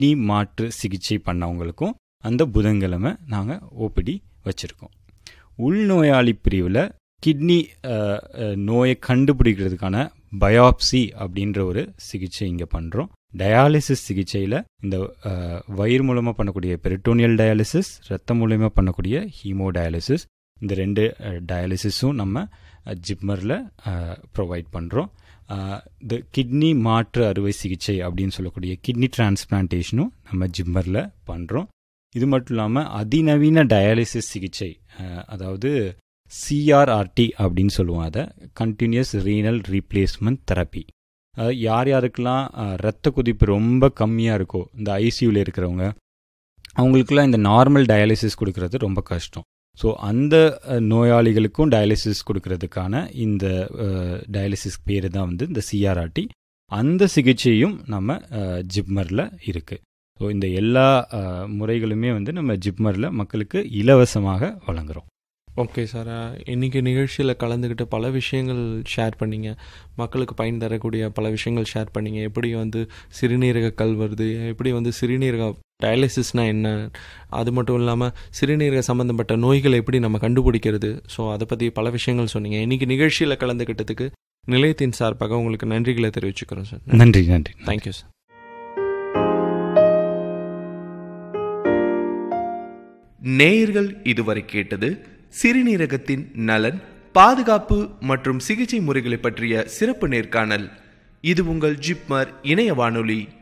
kidney மாற்று சிகிச்சை பண்ணவங்களுக்கும் அந்த புதன்கிழமை நாங்கள் ஓபிடி வச்சுருக்கோம் உள்நோயாளி பிரிவில் கிட்னி அஹ், அஹ், நோயை கண்டுபிடிக்கிறதுக்கான பயாப்சி அப்படின்ற ஒரு சிகிச்சை இங்கே பண்ணுறோம் டயாலிசிஸ் சிகிச்சையில் இந்த அஹ், வயிறு மூலமாக பண்ணக்கூடிய பெரிட்டோனியல் டயாலிசிஸ் ரத்தம் மூலயமா பண்ணக்கூடிய ஹீமோ டயாலிசிஸ் இந்த ரெண்டு டயாலிசிஸும் நம்ம ஜிப்மரில் ப்ரொவைட் பண்ணுறோம் இந்த கிட்னி மாற்று அறுவை சிகிச்சை அப்படின்னு சொல்லக்கூடிய கிட்னி டிரான்ஸ்பிளான்டேஷனும் நம்ம ஜிம்மரில் பண்ணுறோம் இது மட்டும் இல்லாமல் அதிநவீன டயாலிசிஸ் சிகிச்சை அஹ், அதாவது சிஆர்ஆர்டி அப்படின்னு சொல்லுவோம் அதை கண்டினியூஸ் ரீனல் ரீப்ளேஸ்மெண்ட் தெரப்பி அதாவது யார் யாருக்கெல்லாம் அஹ், ரத்த கொதிப்பு ரொம்ப கம்மியாக இருக்கோ இந்த ஐசியூவில் இருக்கிறவங்க அவங்களுக்குலாம் இந்த நார்மல் டயாலிசிஸ் கொடுக்கறது ரொம்ப கஷ்டம் ஸோ அந்த அஹ், நோயாளிகளுக்கும் டயாலிசிஸ் கொடுக்கறதுக்கான இந்த டயாலிசிஸ் பேர் தான் வந்து இந்த சிஆர்ஆர்டி அந்த சிகிச்சையும் நம்ம ஜிப்மரில் இருக்குது ஸோ இந்த எல்லா அஹ், முறைகளுமே வந்து நம்ம ஜிப்மரில் மக்களுக்கு இலவசமாக வழங்குறோம் ஓகே சார் இன்னைக்கு நிகழ்ச்சியில் கலந்துக்கிட்டு பல விஷயங்கள் ஷேர் பண்ணீங்க மக்களுக்கு பயன் தரக்கூடிய பல விஷயங்கள் ஷேர் பண்ணீங்க எப்படி வந்து சிறுநீரக கல் வருது எப்படி வந்து சிறுநீரக டயாலிசிஸ்னா என்ன அது மட்டும் இல்லாமல் சிறுநீரக சம்மந்தப்பட்ட நோய்களை எப்படி நம்ம கண்டுபிடிக்கிறது ஸோ அதை பற்றி பல விஷயங்கள் சொன்னீங்க இன்னைக்கு நிகழ்ச்சியில் கலந்துக்கிட்டதுக்கு நிலையத்தின் சார்பாக உங்களுக்கு நன்றிகளை தெரிவிச்சுக்கிறோம் சார் நன்றி நன்றி தேங்க்யூ சார் நேயர்கள் இதுவரை கேட்டது சிறுநீரகத்தின் நலன் பாதுகாப்பு மற்றும் சிகிச்சை முறைகளை பற்றிய சிறப்பு நேர்காணல் இது உங்கள் ஜிப்மர் இணைய வானொலி